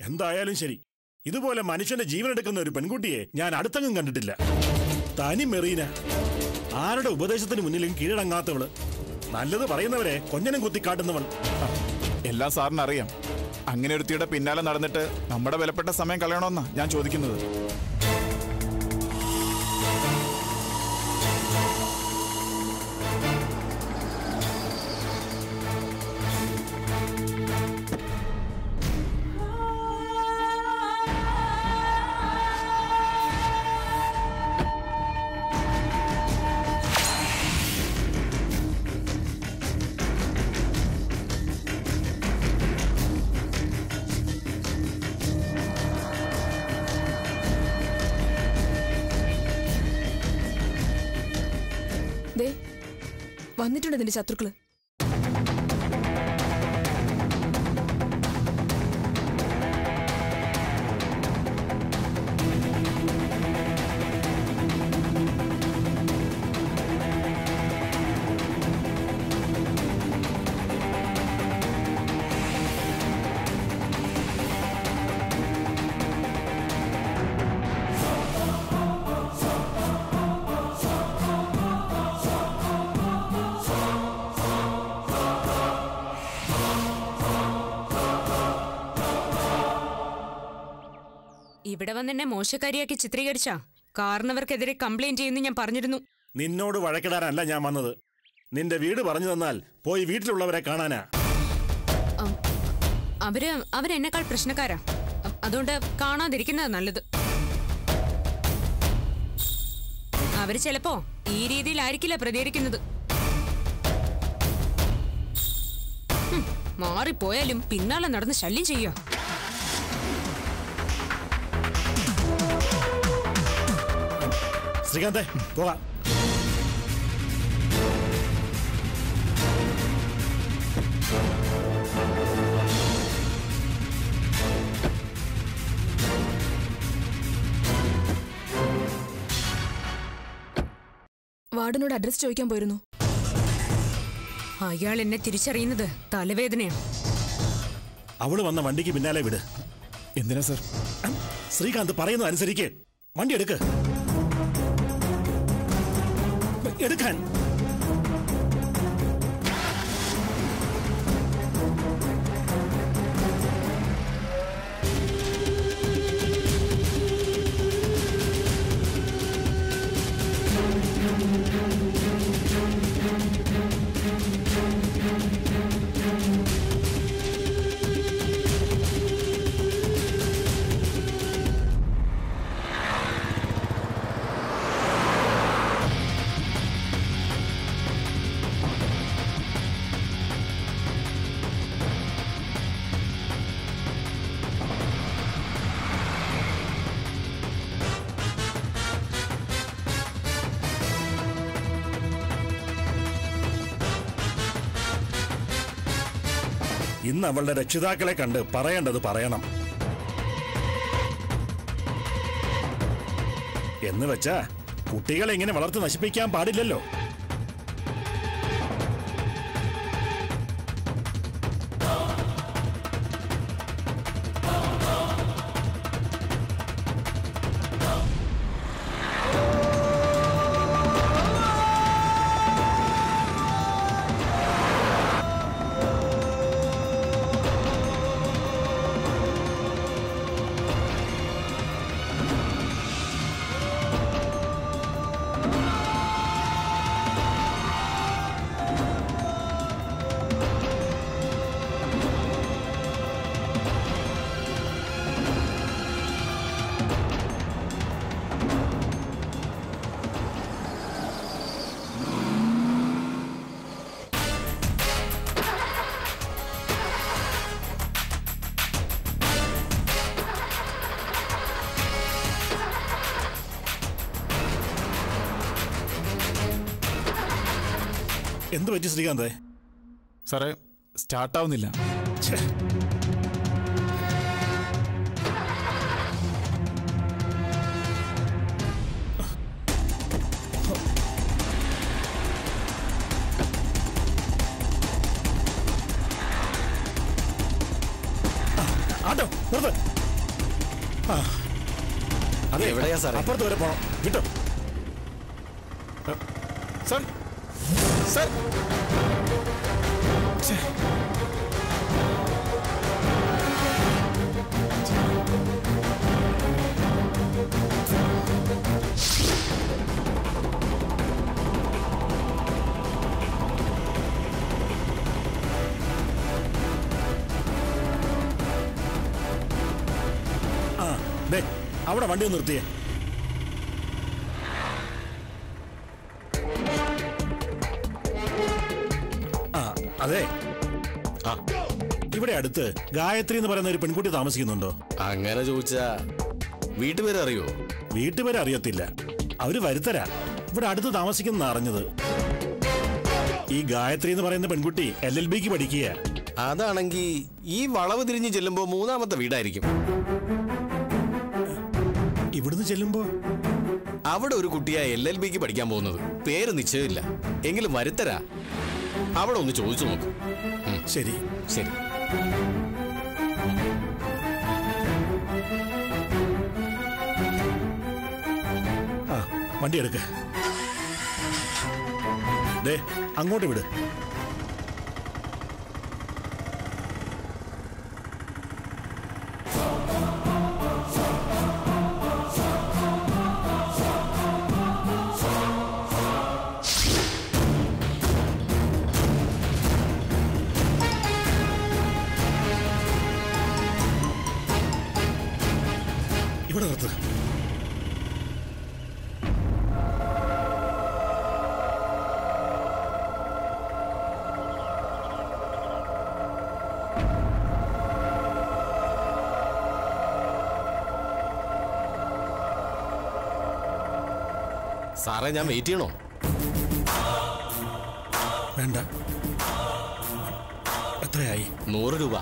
എന്തായാലും ശരി ഇതുപോലെ മനുഷ്യന്റെ ജീവൻ എടുക്കുന്ന ഒരു പെൺകുട്ടിയെ ഞാൻ അടുത്തെങ്ങും കണ്ടിട്ടില്ല തനി മെറീന ആരുടെ ഉപദേശത്തിന് മുന്നിലും കീഴടങ്ങാത്തവള് നല്ലത് പറയുന്നവരെ കൊഞ്ഞനം കുത്തിക്കാട്ടുന്നവൾ ആ, എല്ലാം സാറിന് അറിയാം അങ്ങനെ ഒരുത്തിയുടെ പിന്നാലെ നടന്നിട്ട് നമ്മുടെ വിലപ്പെട്ട സമയം കളയണമെന്നാ ഞാൻ ചോദിക്കുന്നത് ദേ വന്നിട്ടുണ്ട് നിന്റെ ശത്രുക്കള് ഇവിടെ വന്ന് എന്നെ മോശക്കാരിയാക്കി ചിത്രീകരിച്ചാ കാരണവർക്കെതിരെ കംപ്ലൈന്റ് ചെയ്യുന്നു ഞാൻ പറഞ്ഞിരുന്നു നിന്നോട് വഴക്കിടാനല്ല ഞാൻ വന്നത് നിന്റെ വീട് പറഞ്ഞു തന്നാൽ പോയി വീട്ടിലുള്ളവരെ കാണാനാ അം- അവര് അവരെന്നെക്കാൾ പ്രശ്നക്കാരാ അ- അതുകൊണ്ട് കാണാതിരിക്കുന്നത് നല്ലത് അവര് ചിലപ്പോ ഈ രീതിയിലായിരിക്കില്ല പ്രതികരിക്കുന്നത് ഹും, മാറിപ്പോയാലും പിന്നാലെ നടന്ന് ശല്യം ചെയ്യുക ശ്രീകാന്തേ പോകാം വാർഡനോട് അഡ്രസ് ചോദിക്കാൻ പോയിരുന്നു അയാൾ എന്നെ തിരിച്ചറിയുന്നത് തലവേദനയാണ് അവള് വന്ന വണ്ടിക്ക് പിന്നാലെ വിട് എന്തിനാ സർ അം, ശ്രീകാന്ത് പറയുന്നത് അനുസരിക്ക് വണ്ടി എടുക്ക് എടുക്കാൻ ഇന്ന് അവളുടെ രക്ഷിതാക്കളെ കണ്ട് പറയേണ്ടത് പറയണം എന്ന് വെച്ചാ കുട്ടികളെ ഇങ്ങനെ വളർത്തി നശിപ്പിക്കാൻ പാടില്ലല്ലോ എന്ത് പറ്റി ശ്രീകാന്തേ സാറേ സ്റ്റാർട്ടാവുന്നില്ല ഛേ, ആട്ടോ നിർത്ത് അതെ എവിടെയാ സാറേ? അപ്പുറത്ത് വരെ പോണം കിട്ടും സർ സർ ഛേ. ആ ദേ അവിടെ വണ്ടി ഒന്ന് നിർത്തിയേ ആ അതെ ആ ഇവിടെ അടുത്ത് ഗായത്രി എന്ന് പറയുന്ന ഒരു പെൺകുട്ടി താമസിക്കുന്നുണ്ടോ അങ്ങനെ ചോദിച്ചാ വീട്ടുപേര് അറിയോ വീട്ടുപേരെ അറിയത്തില്ല അവര് വരുത്തരാ ഇവിടെ അടുത്ത് താമസിക്കുന്ന അറിഞ്ഞത് ഈ ഗായത്രി എന്ന് പറയുന്ന പെൺകുട്ടി എൽ എൽ ബിക്ക് പഠിക്കുക അതാണെങ്കി ഈ വളവ് തിരിഞ്ഞ് ചെല്ലുമ്പോ മൂന്നാമത്തെ വീടായിരിക്കും ഇവിടുന്ന് ചെല്ലുമ്പോ അവിടെ ഒരു കുട്ടിയാ എൽ എൽ ബിക്ക് പഠിക്കാൻ പോകുന്നത് പേര് നിശ്ചയമില്ല എങ്കിലും വരുത്തരാ അവിടെ ഒന്ന് ചോദിച്ചു നോക്ക് ഉം, ശരി ശരി ആ വണ്ടി എടുക്ക ദേ അങ്ങോട്ട് വിട് ഇവിടെ നിർത്ത് സാറേ ഞാൻ വെയിറ്റ് ചെയ്യണോ വേണ്ട എത്രയായി നൂറ് രൂപ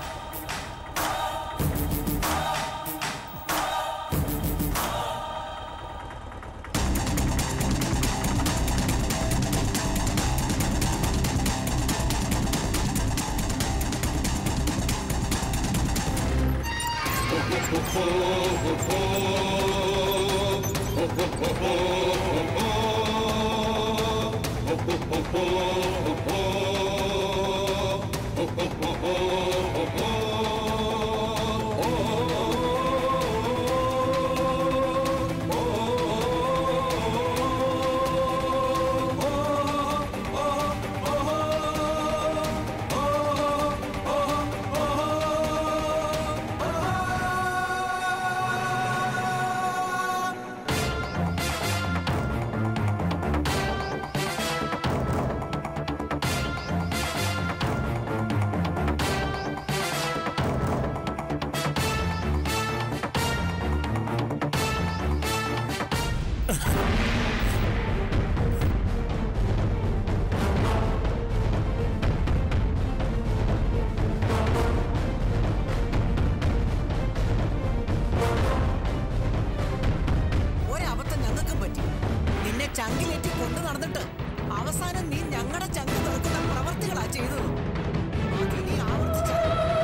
ഒരബദ്ധം ഞങ്ങൾക്കും പറ്റി നിന്നെ ചങ്കിലേറ്റി കൊണ്ടു നടന്നിട്ട് അവസാനം നീ ഞങ്ങളുടെ ചങ്ക് തുറക്കുന്ന പ്രവർത്തികളാ ചെയ്തത് അതിനി ആവർത്തിച്ചാൽ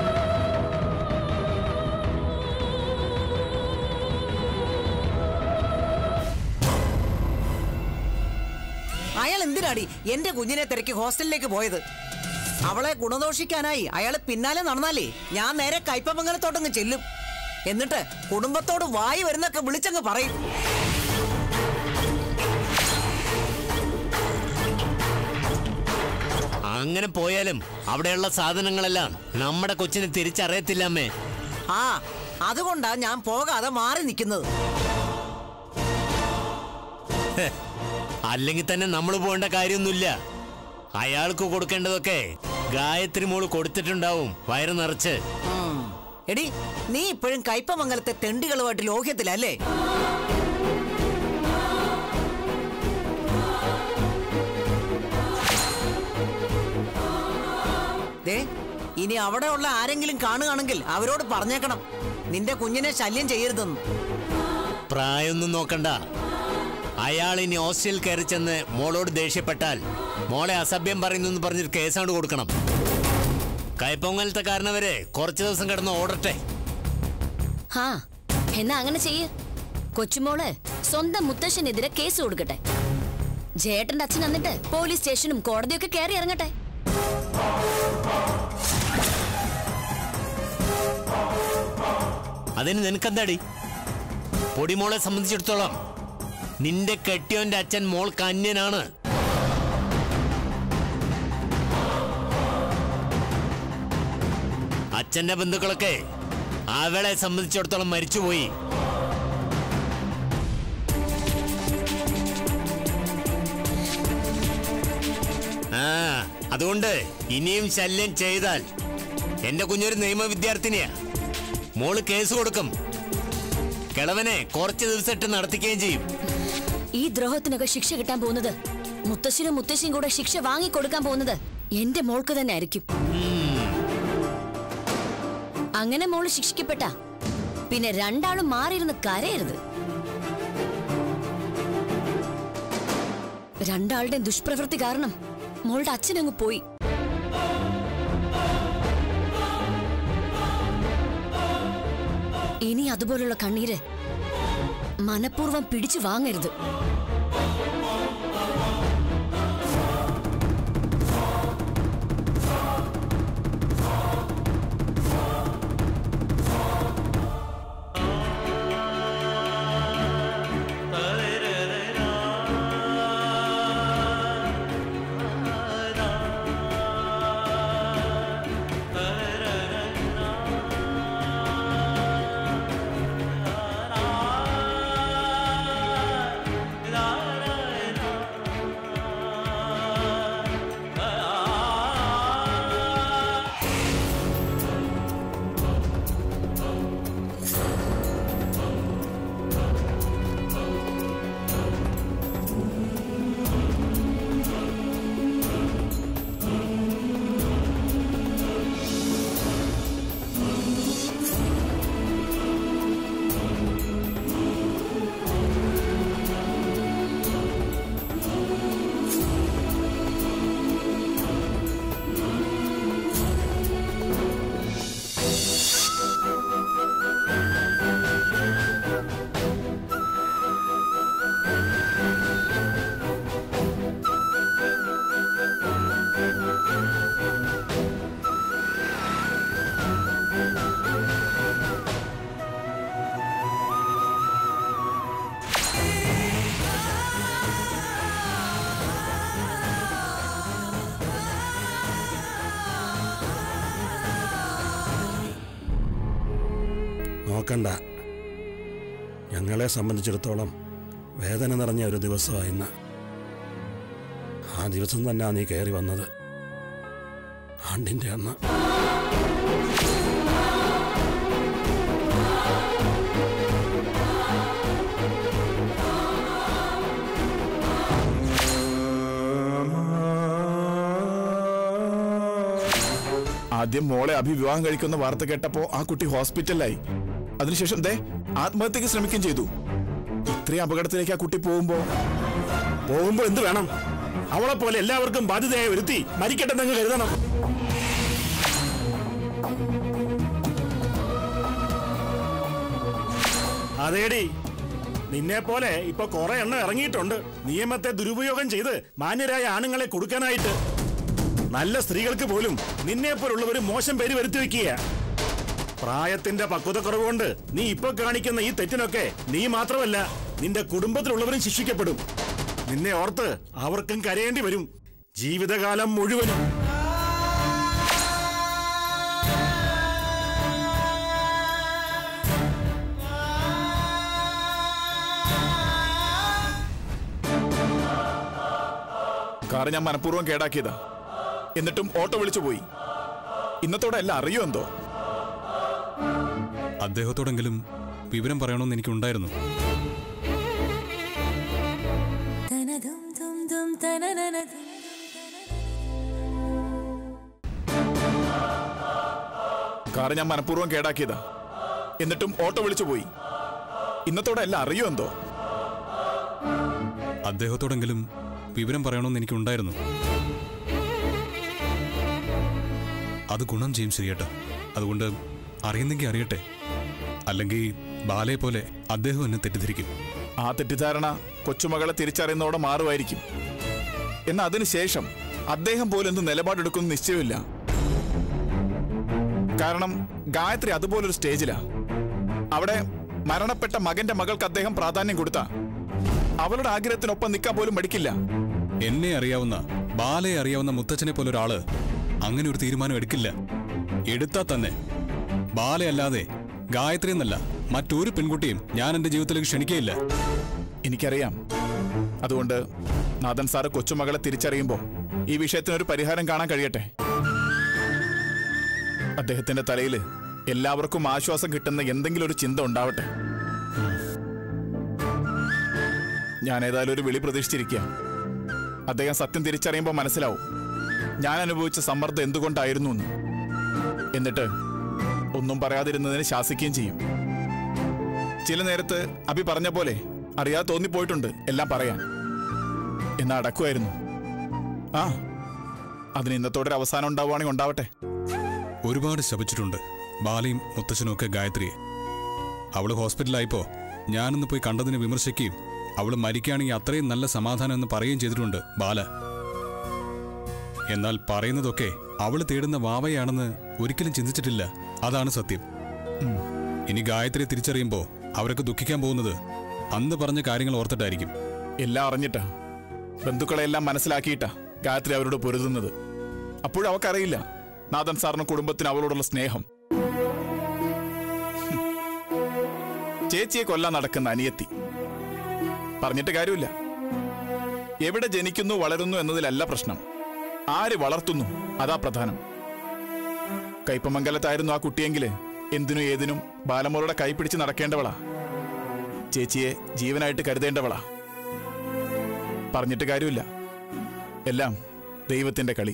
അയാൾ എന്തിനാടി എന്റെ കുഞ്ഞിനെ തിരക്കി ഹോസ്റ്റലിലേക്ക് പോയത് അവളെ ഗുണദോഷിക്കാനായി അയാൾ പിന്നാലെ നടന്നാലേ ഞാൻ നേരെ കയ്പമംഗലത്തോട്ടങ്ങ് ചെല്ലും എന്നിട്ട് കുടുംബത്തോട് വായി വരുന്നൊക്കെ വിളിച്ചങ്ങ് പറയും അങ്ങനെ പോയാലും അവിടെയുള്ള സാധനങ്ങളെല്ലാം നമ്മുടെ കൊച്ചിനെ തിരിച്ചറിയത്തില്ല അമ്മേ ആ അതുകൊണ്ടാ ഞാൻ പോകാതെ മാറി നിൽക്കുന്നത് അല്ലെങ്കിൽ തന്നെ നമ്മൾ പോകേണ്ട കാര്യമൊന്നുമില്ല അയാൾക്ക് കൊടുക്കേണ്ടതൊക്കെ ഗായത്രി മോള് കൊടുത്തിട്ടുണ്ടാവും വയറ് നിറച്ച് ഉം. എടി നീ ഇപ്പോഴും കയ്പമംഗലത്തെ തെണ്ടികളുമായിട്ട് ലോഹ്യത്തിലല്ലേ ദേ ഇനി അവിടെയുള്ള ആരെങ്കിലും കാണുകയാണെങ്കിൽ അവരോട് പറഞ്ഞേക്കണം നിന്റെ കുഞ്ഞിനെ ശല്യം ചെയ്യരുതെന്ന് പ്രായമൊന്നും നോക്കണ്ട അയാൾ ഇനി ഹോസ്റ്റലിൽ കയറി ചെന്ന് മോളോട് ദേഷ്യപ്പെട്ടാൽ മോളെ അസഭ്യം പറയുന്നു എന്ന് പറഞ്ഞൊരു കേസാണ് കൊടുക്കണം കൈപ്പൊങ്ങലത്തെ കാരണവരെ കുറച്ച് ദിവസം കിടന്ന് ഓടട്ടെ ഹാ എന്നാ അങ്ങനെ ചെയ്യ് കൊച്ചുമോള് സ്വന്തം മുത്തശ്ശനെതിരെ കേസ് കൊടുക്കട്ടെ ജേട്ടന്റെ അച്ഛൻ എന്നിട്ട് പോലീസ് സ്റ്റേഷനും കോടതിയൊക്കെ കയറി ഇറങ്ങട്ടെ അതിന് നിനക്കെന്താടി പൊടിമോളെ സംബന്ധിച്ചിടത്തോളം നിന്റെ കെട്ടിയോന്റെ അച്ഛൻ മോൾക്ക് അന്യനാണ് അച്ഛന്റെ ബന്ധുക്കളൊക്കെ അവളെ സംബന്ധിച്ചിടത്തോളം മരിച്ചുപോയി ആ അതുകൊണ്ട് ഇനിയും ശല്യം ചെയ്താൽ എന്റെ കുഞ്ഞൊരു നിയമ വിദ്യാർത്ഥിനിയാ മോള് കേസ് കൊടുക്കും കിളവനെ കുറച്ച് ദിവസമായിട്ട് നടത്തിക്കുകയും ചെയ്യും ഈ ദ്രോഹത്തിനൊക്കെ ശിക്ഷ കിട്ടാൻ പോകുന്നത് മുത്തശ്ശനും മുത്തശ്ശിയും കൂടെ ശിക്ഷ വാങ്ങിക്കൊടുക്കാൻ പോകുന്നത് എന്റെ മോൾക്ക് തന്നെ ആയിരിക്കും അങ്ങനെ മോള് ശിക്ഷിക്കപ്പെട്ട പിന്നെ രണ്ടാളും മാറിയിരുന്ന് കരയരുത് രണ്ടാളുടെയും ദുഷ്പ്രവൃത്തി കാരണം മോളുടെ അച്ഛനങ്ങ് പോയി ഇനി അതുപോലുള്ള കണ്ണീര് മനഃപൂർവ്വം പിടിച്ചു വാങ്ങരുത് നോക്കണ്ട ഞങ്ങളെ സംബന്ധിച്ചിടത്തോളം വേദന നിറഞ്ഞ ഒരു ദിവസമായി ഇന്ന് ആ ദിവസം തന്നെ നീ കയറി വന്നത് ആണ്ടിൻ്റെ അന്ന് ആദ്യം മോളെ അഭിവിവാഹം കഴിക്കുന്ന വാർത്ത കേട്ടപ്പോ ആ കുട്ടി ഹോസ്പിറ്റലിലായി അതിനുശേഷം ദേ ആത്മഹത്യക്ക് ശ്രമിക്കുകയും ചെയ്തു ഇത്രയും അപകടത്തിലേക്ക് ആ കുട്ടി പോകുമ്പോ പോകുമ്പോൾ എന്ത് വേണം അവളെ പോലെ എല്ലാവർക്കും ബാധ്യതയായി വരുത്തി മരിക്കട്ടെന്നങ്ങ് കരുതണം അതേടി നിന്നെ പോലെ ഇപ്പൊ കുറെ എണ്ണം ഇറങ്ങിയിട്ടുണ്ട് നിയമത്തെ ദുരുപയോഗം ചെയ്ത് മാന്യരായ ആണുങ്ങളെ കൊടുക്കാനായിട്ട് നല്ല സ്ത്രീകൾക്ക് പോലും നിന്നെ പോലുള്ളവര് മോശം പേര് വരുത്തി വെക്കുക പ്രായത്തിന്റെ പക്വതക്കുറവ് കൊണ്ട് നീ ഇപ്പൊ കാണിക്കുന്ന ഈ തെറ്റിനൊക്കെ നീ മാത്രമല്ല നിന്റെ കുടുംബത്തിലുള്ളവരും ശിക്ഷിക്കപ്പെടും നിന്നെ ഓർത്ത് അവർക്കും കരയേണ്ടി വരും ജീവിതകാലം മുഴുവനും കാർ ഞാൻ മനഃപൂർവ്വം കേടാക്കിയതാ എന്നിട്ടും ഓട്ടോ വിളിച്ചു പോയി ഇന്നത്തോടെ എല്ലാം അറിയോ എന്തോ അദ്ദേഹത്തോടെങ്കിലും വിവരം പറയണമെന്ന് എനിക്കുണ്ടായിരുന്നു കാർ ഞാൻ മനഃപൂർവ്വം കേടാക്കിയതാ എന്നിട്ടും ഓട്ടോ വിളിച്ചു പോയി ഇന്നത്തോടെ എല്ലാം അറിയോ എന്തോ അദ്ദേഹത്തോടെങ്കിലും വിവരം പറയണമെന്ന് എനിക്കുണ്ടായിരുന്നു അത് ഗുണം ചെയ്യും ശരിയേട്ടാ അതുകൊണ്ട് അറിയുന്നെങ്കിൽ അറിയട്ടെ അല്ലെങ്കിൽ ബാലയെ പോലെ അദ്ദേഹം എന്നെ തെറ്റിദ്ധരിക്കും ആ തെറ്റിദ്ധാരണ കൊച്ചുമകളെ തിരിച്ചറിയുന്നതോടെ മാറുമായിരിക്കും എന്നാൽ അതിനുശേഷം അദ്ദേഹം പോലും എന്ത് നിലപാടെടുക്കുന്ന നിശ്ചയമില്ല കാരണം ഗായത്രി അതുപോലൊരു സ്റ്റേജിലാ അവിടെ മരണപ്പെട്ട മകന്റെ മകൾക്ക് അദ്ദേഹം പ്രാധാന്യം കൊടുത്ത അവളുടെ ആഗ്രഹത്തിനൊപ്പം നിൽക്കാൻ പോലും മടിക്കില്ല എന്നെ അറിയാവുന്ന ബാലയെ അറിയാവുന്ന മുത്തച്ഛനെ പോലെ ഒരാള് അങ്ങനെ ഒരു തീരുമാനം എടുക്കില്ല എടുത്താൽ തന്നെ ബാലയല്ലാതെ ഗായത്രി എന്നല്ല മറ്റൊരു പെൺകുട്ടിയും ഞാൻ എന്റെ ജീവിതത്തിലേക്ക് ക്ഷണിക്കുകയില്ല എനിക്കറിയാം അതുകൊണ്ട് നാഥൻ സാറ് കൊച്ചുമകളെ തിരിച്ചറിയുമ്പോൾ ഈ വിഷയത്തിനൊരു പരിഹാരം കാണാൻ കഴിയട്ടെ അദ്ദേഹത്തിന്റെ തലയിൽ എല്ലാവർക്കും ആശ്വാസം കിട്ടുന്ന എന്തെങ്കിലും ഒരു ചിന്ത ഉണ്ടാവട്ടെ ഞാൻ ഏതായാലും ഒരു വിളി പ്രതീക്ഷിച്ചിരിക്കുക അദ്ദേഹം സത്യം തിരിച്ചറിയുമ്പോൾ മനസ്സിലാവും ഞാൻ അനുഭവിച്ച സമ്മർദ്ദം എന്തുകൊണ്ടായിരുന്നു എന്ന് എന്നിട്ട് ഒന്നും പറയാതിരുന്നതിന് ശാസിക്കുകയും ചെയ്യും ചില നേരത്ത് അഭി പറഞ്ഞ പോലെ അറിയാതെ തോന്നിപ്പോയിട്ടുണ്ട് എല്ലാം പറയാൻ എന്നാ അടക്കുമായിരുന്നു ആ അതിന് ഇന്നത്തോടെ ഒരു അവസാനം ഉണ്ടാവുകയാണെങ്കിൽ ഉണ്ടാവട്ടെ ഒരുപാട് ശപിച്ചിട്ടുണ്ട് ബാലയും മുത്തച്ഛനും ഒക്കെ ഗായത്രിയെ അവള് ഹോസ്പിറ്റലായപ്പോ ഞാനൊന്ന് പോയി കണ്ടതിനെ വിമർശിക്കുകയും അവള് മരിക്കുകയാണെങ്കിൽ അത്രയും നല്ല സമാധാനം എന്ന് പറയുകയും ചെയ്തിട്ടുണ്ട് ബാല എന്നാൽ പറയുന്നതൊക്കെ അവള് തേടുന്ന വാവയാണെന്ന് ഒരിക്കലും ചിന്തിച്ചിട്ടില്ല അതാണ് സത്യം ഇനി ഗായത്രിയെ തിരിച്ചറിയുമ്പോ അവരൊക്കെ ദുഃഖിക്കാൻ പോകുന്നത് അന്ന് പറഞ്ഞ കാര്യങ്ങൾ ഓർത്തിട്ടായിരിക്കും എല്ലാം അറിഞ്ഞിട്ടാ ബന്ധുക്കളെല്ലാം മനസ്സിലാക്കിയിട്ടാ ഗായത്രി അവരോട് പൊരുതുന്നത് അപ്പോഴും അവക്കറിയില്ല നാഥൻ സാറിന് കുടുംബത്തിന് അവളോടുള്ള സ്നേഹം ഹും. ചേച്ചിയെ കൊല്ലാൻ നടക്കുന്ന അനിയത്തി പറഞ്ഞിട്ട് കാര്യമില്ല എവിടെ ജനിക്കുന്നു വളരുന്നു എന്നതിലല്ല പ്രശ്നം ആര് വളർത്തുന്നു അതാ പ്രധാനം കയ്പമംഗലത്തായിരുന്നു ആ കുട്ടിയെങ്കില് എന്തിനും ഏതിനും ബാലമോളുടെ കൈ പിടിച്ച് നടക്കേണ്ടവളാ ചേച്ചിയെ ജീവനായിട്ട് കരുതേണ്ടവളാ പറഞ്ഞിട്ട് കാര്യമില്ല എല്ലാം ദൈവത്തിന്റെ കളി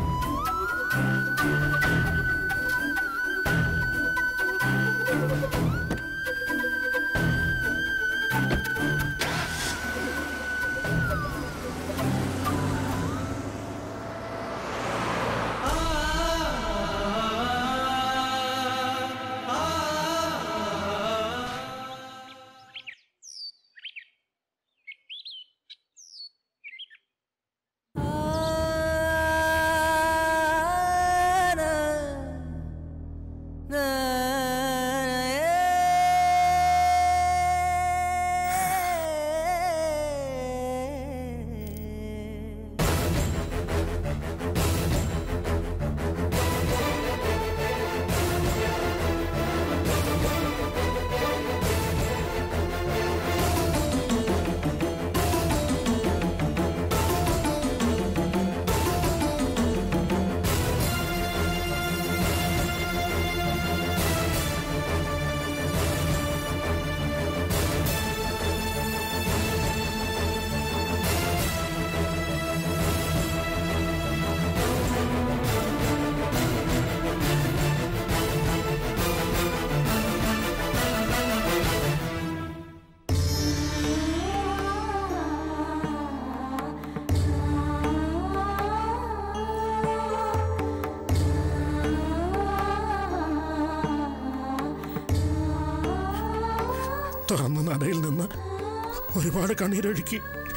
തുറന്ന നടയിൽ നിന്ന് ഒരുപാട് കണ്ണീരൊഴുക്കി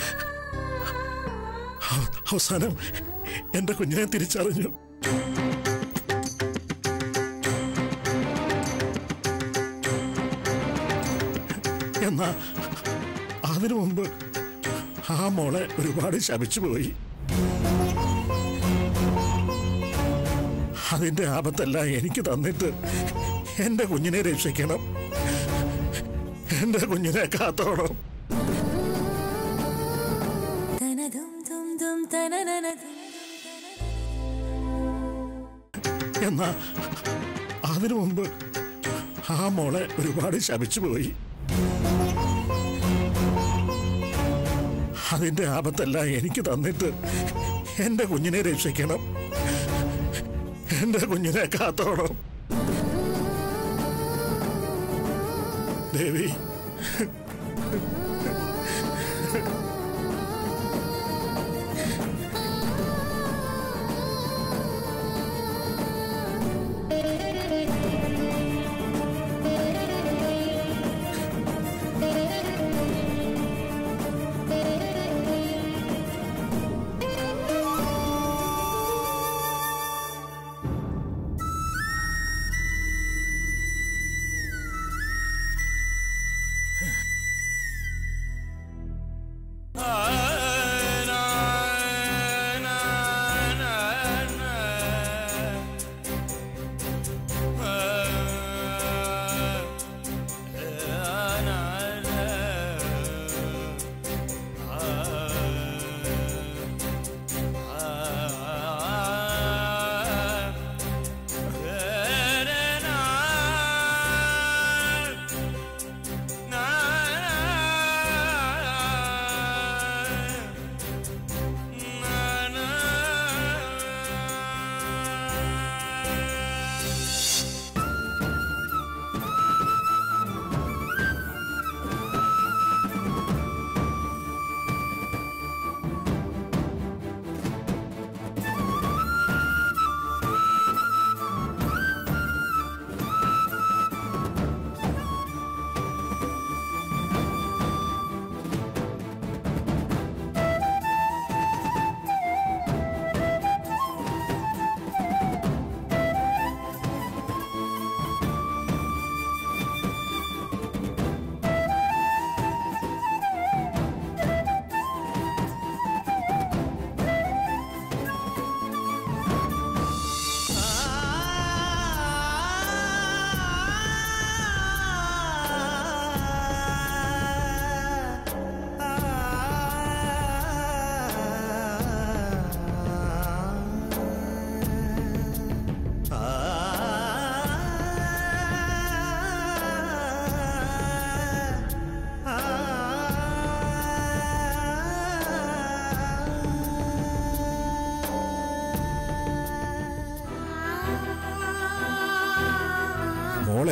അവ- അവസാനം എന്റെ കുഞ്ഞിനെ തിരിച്ചറിഞ്ഞു എന്നാ അതിനു മുമ്പ് ആ മോളെ ഒരുപാട് ശപിച്ചു പോയി അതിന്റെ ആപത്തെല്ലാം എനിക്ക് തന്നിട്ട് എന്റെ കുഞ്ഞിനെ രക്ഷിക്കണം എന്റെ കുഞ്ഞിനെ കാത്തോണം എന്നാ അതിനു മുമ്പ് ആ മോളെ ഒരുപാട് ശപിച്ചു പോയി അതിന്റെ ആപത്തെല്ലാം എനിക്ക് തന്നിട്ട് എന്റെ കുഞ്ഞിനെ രക്ഷിക്കണം എന്റെ കുഞ്ഞിനെ കാത്തോണം ദേവി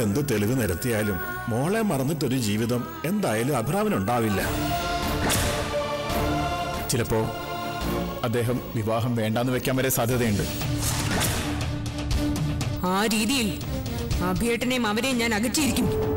എന്ത് തെളിവ് നിരത്തിയാലും മോളെ മറന്നിട്ടൊരു ജീവിതം എന്തായാലും അഭിറാമിനുണ്ടാവില്ല ചിലപ്പോ അദ്ദേഹം വിവാഹം വേണ്ടാന്ന് വെക്കാൻ വരെ സാധ്യതയുണ്ട് ആ രീതിയിൽ അഭിയേട്ടനെയും അവരെയും ഞാൻ അകറ്റിയിരിക്കും